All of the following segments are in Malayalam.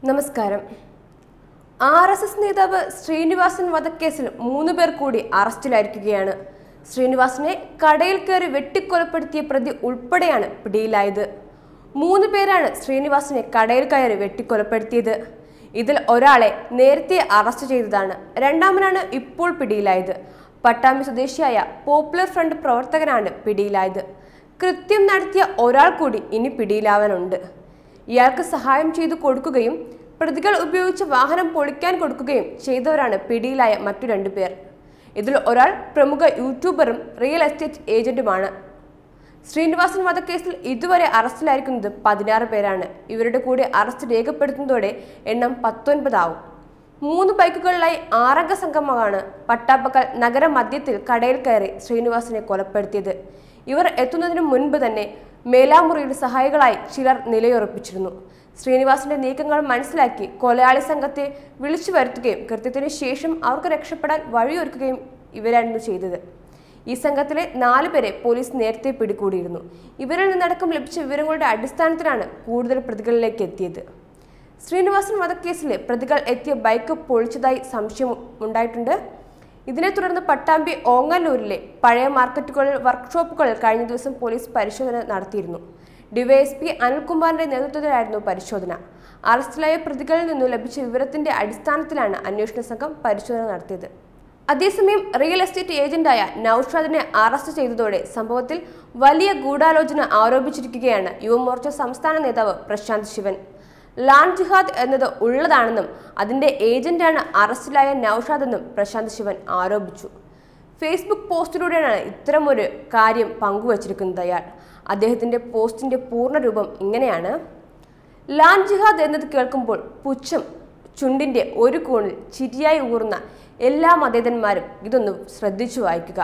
നമസ്കാരം ആർ എസ് എസ് നേതാവ് ശ്രീനിവാസൻ വധക്കേസിൽ മൂന്ന് പേർ കൂടി അറസ്റ്റിലായിരിക്കുകയാണ് ശ്രീനിവാസനെ കടയിൽ കയറി വെട്ടിക്കൊലപ്പെടുത്തിയ പ്രതി ഉൾപ്പെടെയാണ് പിടിയിലായത് മൂന്ന് പേരാണ് ശ്രീനിവാസനെ കടയിൽ കയറി വെട്ടിക്കൊലപ്പെടുത്തിയത് ഇതിൽ ഒരാളെ നേരത്തെ അറസ്റ്റ് ചെയ്തതാണ് രണ്ടാമനാണ് ഇപ്പോൾ പിടിയിലായത് പട്ടാമ്പി സ്വദേശിയായ പോപ്പുലർ ഫ്രണ്ട് പ്രവർത്തകനാണ് പിടിയിലായത് കൃത്യം നടത്തിയ ഒരാൾ കൂടി ഇനി പിടിയിലാവാനുണ്ട് ഇയാൾക്ക് സഹായം ചെയ്തു കൊടുക്കുകയും പ്രതികൾ ഉപയോഗിച്ച വാഹനം പൊളിക്കാൻ കൊടുക്കുകയും ചെയ്തവരാണ് പിടിയിലായ മറ്റു രണ്ടു പേർ ഇതിൽ ഒരാൾ പ്രമുഖ യൂട്യൂബറും റിയൽ എസ്റ്റേറ്റ് ഏജന്റുമാണ് ശ്രീനിവാസൻ വധക്കേസിൽ ഇതുവരെ അറസ്റ്റിലായിരിക്കുന്നത് പതിനാറ് പേരാണ് ഇവരുടെ കൂടെ അറസ്റ്റ് രേഖപ്പെടുത്തുന്നതോടെ എണ്ണം പത്തൊൻപതാവും മൂന്ന് ബൈക്കുകളിലായി ആറംഗ സംഘമാണ് പട്ടാപ്പക്കൽ നഗരമധ്യത്തിൽ കടയിൽ കയറി ശ്രീനിവാസനെ കൊലപ്പെടുത്തിയത് ഇവർ എത്തുന്നതിന് മുൻപ് തന്നെ മേലാമുറിയുടെ സഹായികളായി ചിലർ നിലയുറപ്പിച്ചിരുന്നു ശ്രീനിവാസന്റെ നീക്കങ്ങൾ മനസ്സിലാക്കി കൊലയാളി സംഘത്തെ വിളിച്ചു വരുത്തുകയും കൃത്യത്തിന് ശേഷം അവർക്ക് രക്ഷപ്പെടാൻ വഴിയൊരുക്കുകയും ഇവരായിരുന്നു ചെയ്തത് ഈ സംഘത്തിലെ നാല് പേരെ പോലീസ് നേരത്തെ പിടികൂടിയിരുന്നു ഇവരിൽ നിന്നടക്കം ലഭിച്ച വിവരങ്ങളുടെ അടിസ്ഥാനത്തിലാണ് കൂടുതൽ പ്രതികളിലേക്ക് എത്തിയത് ശ്രീനിവാസൻ വധക്കേസിലെ പ്രതികൾ എത്തിയ ബൈക്ക് പൊളിച്ചതായി സംശയം ഉണ്ടായിട്ടുണ്ട് ഇതിനെ തുടർന്ന് പട്ടാമ്പി ഓങ്ങല്ലൂരിലെ പഴയ മാർക്കറ്റുകളിൽ വർക്ക്ഷോപ്പുകളിൽ കഴിഞ്ഞ ദിവസം പോലീസ് പരിശോധന നടത്തിയിരുന്നു ഡിവൈഎസ്പി അനിൽകുമാറിന്റെ നേതൃത്വത്തിലായിരുന്നു പരിശോധന അറസ്റ്റിലായ പ്രതികളിൽ നിന്നും ലഭിച്ച വിവരത്തിന്റെ അടിസ്ഥാനത്തിലാണ് അന്വേഷണ സംഘം പരിശോധന നടത്തിയത് അതേസമയം റിയൽ എസ്റ്റേറ്റ് ഏജന്റായ നൌഷാദിനെ അറസ്റ്റ് ചെയ്തതോടെ സംഭവത്തിൽ വലിയ ഗൂഢാലോചന ആരോപിച്ചിരിക്കുകയാണ് യുവമോർച്ച സംസ്ഥാന നേതാവ് പ്രശാന്ത് ശിവൻ ലാൻ ജിഹാദ് എന്നത് ഉള്ളതാണെന്നും അതിന്റെ ഏജന്റാണ് അറസ്റ്റിലായ നൌഷാദ് എന്നും പ്രശാന്ത് ശിവൻ ആരോപിച്ചു ഫേസ്ബുക്ക് പോസ്റ്റിലൂടെയാണ് ഇത്തരമൊരു കാര്യം പങ്കുവച്ചിരിക്കുന്നത് അയാൾ അദ്ദേഹത്തിന്റെ പോസ്റ്റിന്റെ പൂർണ്ണരൂപം ഇങ്ങനെയാണ് ലാൻ ജിഹാദ് എന്നത് കേൾക്കുമ്പോൾ പുച്ഛം ചുണ്ടിന്റെ ഒരു കോണിൽ ചിരിയായി ഊർന്ന എല്ലാ മതേതന്മാരും ഇതൊന്ന് ശ്രദ്ധിച്ചു വായിക്കുക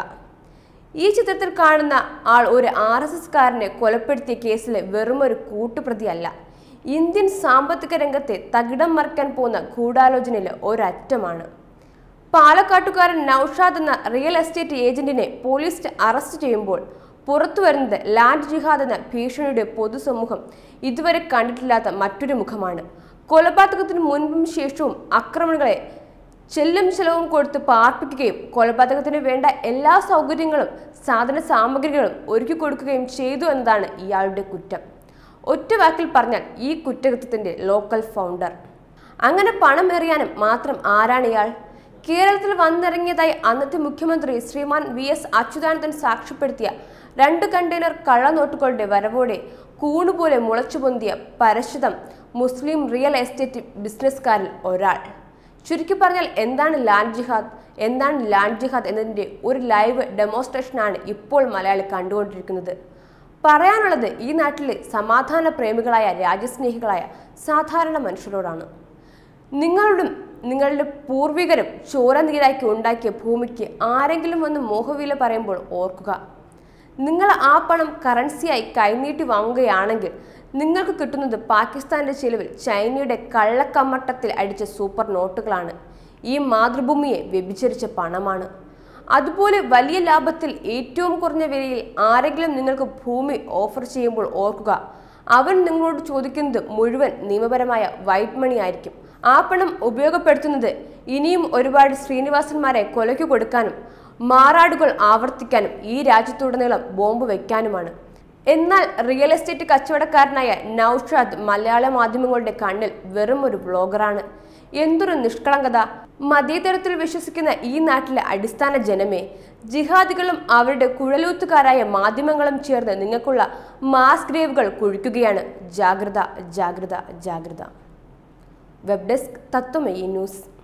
ഈ ചിത്രത്തിൽ കാണുന്ന ആൾ ഒരു ആർ എസ് എസ്കാരനെ കൊലപ്പെടുത്തിയ കേസിലെ വെറുമൊരു കൂട്ടുപ്രതിയല്ല ഇന്ത്യൻ സാമ്പത്തിക രംഗത്തെ തകിടം മറിക്കാൻ പോകുന്ന ഗൂഢാലോചനയിലെ ഒരറ്റമാണ് പാലക്കാട്ടുകാരൻ നൌഷാദ് എന്ന റിയൽ എസ്റ്റേറ്റ് ഏജന്റിനെ പോലീസ് അറസ്റ്റ് ചെയ്യുമ്പോൾ പുറത്തു വരുന്നത് ലാൻഡ് ജിഹാദ് എന്ന ഭീഷണിയുടെ പൊതുസമൂഹം ഇതുവരെ കണ്ടിട്ടില്ലാത്ത മറ്റൊരു മുഖമാണ് കൊലപാതകത്തിന് മുൻപും ശേഷവും ആക്രമണങ്ങളെ ചെല്ലും ചെലവും കൊടുത്ത് പാർപ്പിക്കുകയും കൊലപാതകത്തിന് വേണ്ട എല്ലാ സൗകര്യങ്ങളും സാധന സാമഗ്രികളും ഒരുക്കി കൊടുക്കുകയും ചെയ്തു എന്നതാണ് ഇയാളുടെ കുറ്റം ഒറ്റ വാക്കിൽ പറഞ്ഞാൽ ഈ കുറ്റകൃത്യത്തിന്റെ ലോക്കൽ ഫൗണ്ടർ അങ്ങനെ പണം എറിയാനും മാത്രം ആരാണ് ഇയാൾ കേരളത്തിൽ വന്നിറങ്ങിയതായി അന്നത്തെ മുഖ്യമന്ത്രി ശ്രീമാൻ വി എസ് അച്യുതാനന്ദൻ സാക്ഷ്യപ്പെടുത്തിയ രണ്ട് കണ്ടെയ്നർ കള്ളനോട്ടുകളുടെ വരവോടെ കൂണുപോലെ മുളച്ചുപൊന്തിയ പരശുതം മുസ്ലിം റിയൽ എസ്റ്റേറ്റ് ബിസിനസ്സുകാരിൽ ഒരാൾ ചുരുക്കി പറഞ്ഞാൽ എന്താണ് ലാൻഡ് ജിഹാദ് എന്താണ് ലാൻഡ് ജിഹാദ് എന്നതിൻ്റെ ഒരു ലൈവ് ഡെമോൺസ്ട്രേഷനാണ് ഇപ്പോൾ മലയാളി കണ്ടുകൊണ്ടിരിക്കുന്നത് പറയാനുള്ളത് ഈ നാട്ടിലെ സമാധാന പ്രേമികളായ രാജ്യസ്നേഹികളായ സാധാരണ മനുഷ്യരോടാണ് നിങ്ങളും നിങ്ങളുടെ പൂർവികരും ചോര നീരാക്കി ഉണ്ടാക്കിയ ഭൂമിക്ക് ആരെങ്കിലും വന്ന് മോഹവില പറയുമ്പോൾ ഓർക്കുക നിങ്ങൾ ആ പണം കറൻസിയായി കൈനീട്ടി വാങ്ങുകയാണെങ്കിൽ നിങ്ങൾക്ക് കിട്ടുന്നത് പാകിസ്ഥാന്റെ ചിലവിൽ ചൈനയുടെ കള്ളക്കമ്മട്ടത്തിൽ അടിച്ച സൂപ്പർ നോട്ടുകളാണ് ഈ മാതൃഭൂമിയെ വ്യഭിചരിച്ച പണമാണ് അതുപോലെ വലിയ ലാഭത്തിൽ ഏറ്റവും കുറഞ്ഞ വിലയിൽ ആരെങ്കിലും നിങ്ങൾക്ക് ഭൂമി ഓഫർ ചെയ്യുമ്പോൾ ഓർക്കുക അവൻ നിങ്ങളോട് ചോദിക്കുന്നത് മുഴുവൻ നിയമപരമായ വൈറ്റ് മണി ആയിരിക്കും ആ പണം ഉപയോഗപ്പെടുത്തുന്നത് ഇനിയും ഒരുപാട് ശ്രീനിവാസന്മാരെ കൊലയ്ക്ക് കൊടുക്കാനും മാറാടുകൾ ആവർത്തിക്കാനും ഈ രാജ്യത്തുടനീളം ബോംബ് വയ്ക്കാനുമാണ് എന്നാൽ റിയൽ എസ്റ്റേറ്റ് കച്ചവടക്കാരനായ നൌഷാദ് മലയാള മാധ്യമങ്ങളുടെ കണ്ണിൽ വെറും ഒരു ബ്ലോഗറാണ് എന്തൊരു നിഷ്കളങ്കത മതേതരത്തിൽ വിശ്വസിക്കുന്ന ഈ നാട്ടിലെ അടിസ്ഥാന ജനമേ ജിഹാദികളും അവരുടെ കുഴലൂത്തുകാരായ മാധ്യമങ്ങളും ചേർന്ന് നിങ്ങൾക്കുള്ള മാസ് ഗ്രേവുകൾ കുഴിക്കുകയാണ് ജാഗ്രത ജാഗ്രത ജാഗ്രത വെബ് ഡെസ്ക് തത്വമയി ന്യൂസ്